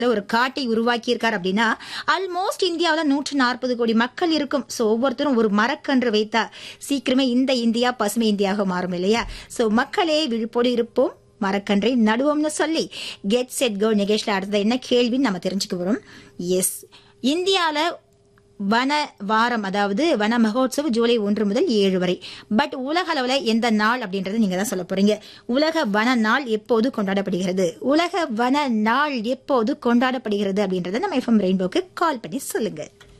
ஒரு காட்டை உருவாக்கியிருக்கார் அப்படின்னா ஆல்மோஸ்ட் இந்தியாவில் நூற்று நாற்பது கோடி மக்கள் இருக்கும் ஸோ ஒவ்வொருத்தரும் ஒரு மரக்கன்று வைத்தா சீக்கிரமே இந்த இந்தியா பசுமை இந்தியாவாக மாறும் இல்லையா ஸோ மக்களே விழிப்போடு இருப்போம் மரக்கன்றை நடுவோம்னு சொல்லி கெட் செட் கோ நிகழ்ச்சியில் அடுத்தது என்ன கேள்வின்னு நம்ம தெரிஞ்சுக்க வரோம் எஸ் இந்தியாவில் வன வாரம் அதாவது வன மகோத்சவ் ஜூலை ஒன்று முதல் ஏழு வரை பட் உலக அளவில் எந்த நாள் அப்படின்றத நீங்க தான் சொல்ல போறீங்க உலக வன நாள் எப்போது கொண்டாடப்படுகிறது உலக வன நாள் எப்போது கொண்டாடப்படுகிறது அப்படின்றத நம்ம எஃப்எம் ரெயின்போக்கு கால் பண்ணி சொல்லுங்க